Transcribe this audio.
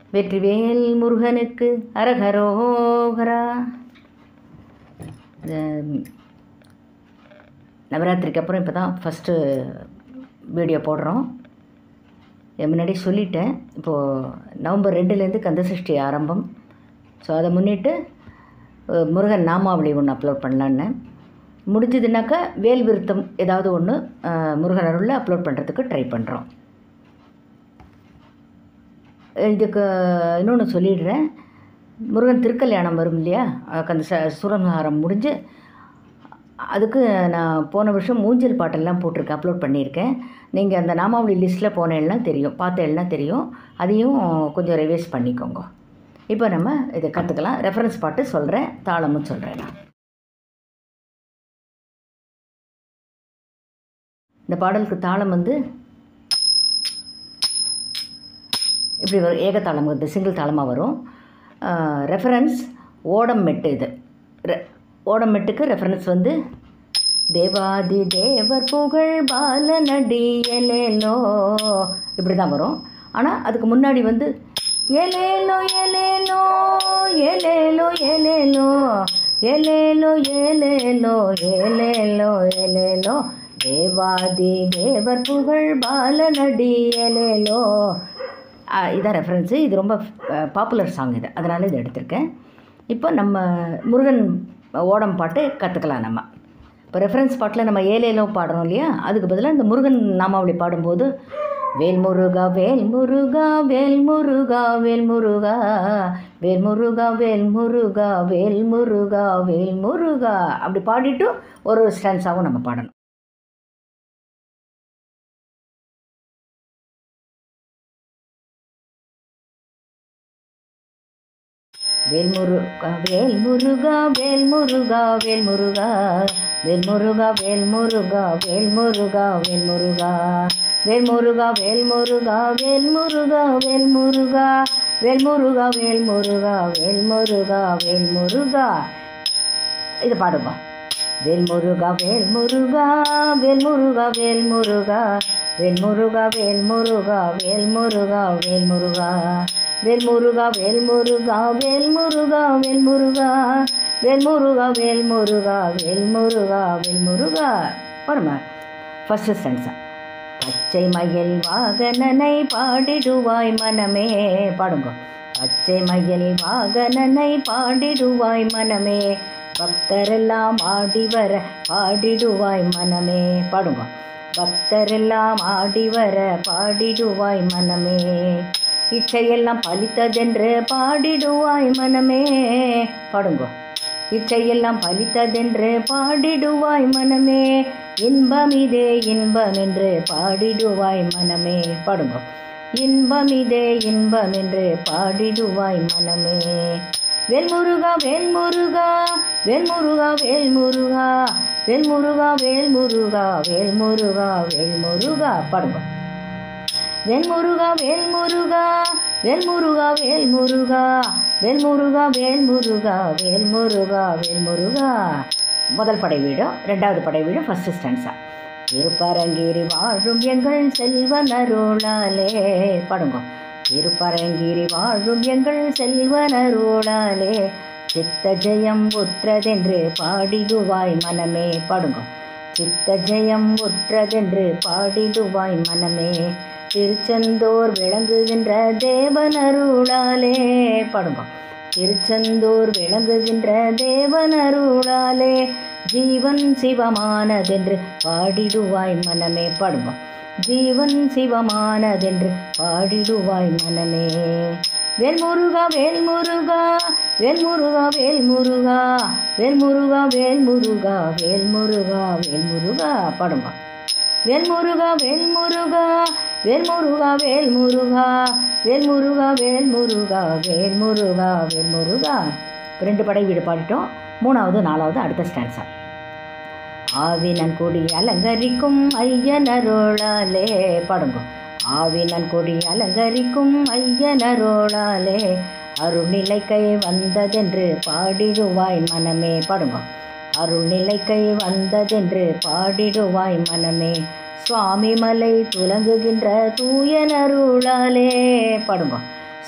வெற்றிவேல் முருகனுக்கு அரகரோகரா இந்த நவராத்திரிக்கு அப்புறம் இப்போ தான் ஃபஸ்ட்டு வீடியோ போடுறோம் என் முன்னாடி சொல்லிட்டேன் இப்போது நவம்பர் ரெண்டுலேருந்து கந்தசஷ்டி ஆரம்பம் ஸோ அதை முன்னிட்டு அஹ், முருகன் நாமாவளி ஒன்று அப்லோட் பண்ணலான்னு முடிஞ்சதுனாக்கா வேல் விருத்தம் ஏதாவது ஒன்று முருகன் அருளில் அப்லோட் பண்ணுறதுக்கு ட்ரை பண்ணுறோம் இதுக்கு இன்னொன்று சொல்லிடுறேன் முருகன் திருக்கல்யாணம் வரும் இல்லையா அதுக்கு அந்த ச சூரம்ஹாரம் முடிஞ்சு அதுக்கு நான் போன வருஷம் மூஞ்சல் பாட்டெல்லாம் போட்டிருக்கேன் அப்லோட் பண்ணியிருக்கேன் நீங்கள் அந்த நாமாவளி லிஸ்ட்டில் போனேன்னா தெரியும் பார்த்தேன்னா தெரியும் அதையும் கொஞ்சம் ரிவைஸ் பண்ணிக்கோங்க இப்போ நம்ம இதை கற்றுக்கலாம் ரெஃபரன்ஸ் பாட்டு சொல்கிறேன் தாளமும் சொல்கிறேன் நான் இந்த பாடலுக்கு தாளம் வந்து இப்படி வரும் ஏகத்தாளம் வருது சிங்கிள் தாளமாக வரும் ரெஃபரன்ஸ் ஓடம் மெட்டு இது ரெ- ஓடம் மெட்டுக்கு ரெஃபரன்ஸ் வந்து தேவாதி தேவர் புகழ் பாலநடி எலேலோ இப்படி தான் வரும் ஆனால் அதுக்கு முன்னாடி வந்து எலேலோ எலேலோ எலேலோ எலேலோ எலேலோ எலேலோ எலேலோ எலேலோ தேவாதி தேவர் புகழ் பாலநடி எலேலோ ஆ, இதான் ரெஃபரன்ஸு இது ரொம்ப பாப்புலர் சாங் இது அதனால் இதை எடுத்திருக்கேன் இப்போ நம்ம முருகன் ஓடம் பாட்டு கற்றுக்கலாம் நம்ம இப்போ ரெஃபரன்ஸ் பாட்டில் நம்ம ஏலேலோ பாடுறோம் இல்லையா அதுக்கு பதிலாக இந்த முருகன் நாமாவளி பாடும்போது வேல் முருகா வேல் முருகா வேல் முருகா வேல் முருகா வேல் முருகா வேல் முருகா வேல் முருகா வேல் முருகா அப்படி பாடிட்டு ஒரு ஸ்டான்ஸாகவும் நம்ம பாடணும் வேல் முருகா வேல் முருகா வேல் முருகா வேல் முருகா வேல் முருகா வேல் முருகா வேல் முருகா வேல் முருகா வேல் முருகா வேல் முருகா வேல் முருகா வேல் முருகா வேல் முருகா வேல் முருகா வேல் முருகா வேல் முருகா இது பாடுங்க வேல் முருகா வேல் முருகா வேல் முருகா வேல் முருகா வேல் முருகா வேல் முருகா வேல் முருகா வேல் முருகா வேல் முருகா வேல் முருகா வேல் முருகா வேல் முருகா வேல் முருகா வேல் முருகா வேல் முருகா வேல் முருகா பாருமா ஃபஸ்ட்டு ஸ்டான்ஸா பச்சை மயில் வாகனனை பாடிடுவாய் மனமே பாடுங்க பச்சை மயில் வாகனனை பாடிடுவாய் மனமே பக்தரெல்லாம் ஆடி வர பாடிடுவாய் மனமே பாடுங்க பக்தரெல்லாம் ஆடி வர பாடிடுவாய் மனமே இச்சையெல்லாம் பலித்ததென்று பாடிடுவாய் மனமே பாடுங்க இச்சையெல்லாம் பலித்ததென்று பாடிடுவாய் மனமே இன்பமிதே இன்பம் என்று பாடிடுவாய் மனமே பாடுங்க இன்பமிதே இன்பம் என்று பாடிடுவாய் மனமே வேல்முருகா வேல்முருகா வேல்முருகா வேல்முருகா வேல்முருகா வேல்முருகா வேல்முருகா வேல்முருகா பாடுங்க வேல்முருகா வேல்முருகா வேல்முருகா வேல்முருகா வேல்முருகா வேல்முருகா வேல்முருகா வேல்முருகா முதல் படை வீடும் ரெண்டாவது படை வீடும் ஃபஸ்ட்டு ஸ்டான்ஸா திருப்பரங்கேரி வாழும் எங்கள் செல்வனருளாலே பாடுங்க திருப்பரங்கேரி வாழும் எங்கள் செல்வனருளாலே சித்த ஜெயம் உற்றதென்று பாடிடுவாய் மனமே பாடுங்க சித்த ஜெயம் உற்றதென்று பாடிடுவாய் மனமே திருச்செந்தூர் விளங்குகின்ற தேவனருளாலே பாடுங்க திருச்செந்தூர் விளங்குகின்ற தேவனருளாலே ஜீவன் சிவமானதென்று பாடிடுவாய் மனமே பாடுங்க ஜீவன் சிவமானதென்று பாடிடுவாய் மனமே வேல்முருகா வேல்முருகா வேல்முருகா வேல்முருகா வேல்முருகா வேல்முருகா வேல்முருகா வேல்முருகா பாடுங்க வேல்முருகா வேல்முருகா வேல்முருகா வேல்முருகா வேல்முருகா வேல்முருகா வேல்முருகா வேல்முருகா ரெண்டு படை வீடு பாடிட்டோம் மூணாவது நாலாவது அடுத்த ஸ்டான்ஸா ஆவினன் கொடி அலங்கரிக்கும் ஐயனரோளாலே பாடுங்க ஆவினன் கொடி அலங்கரிக்கும் ஐயனரோளாலே அருள்நிலைக்கை வந்ததென்று பாடிடுவாய் மனமே பாடுங்க அருள்நிலைக்கை வந்ததென்று பாடிடுவாய் மனமே சுவாமி மலை துலங்குகின்ற தூயனருளாலே பாடுங்க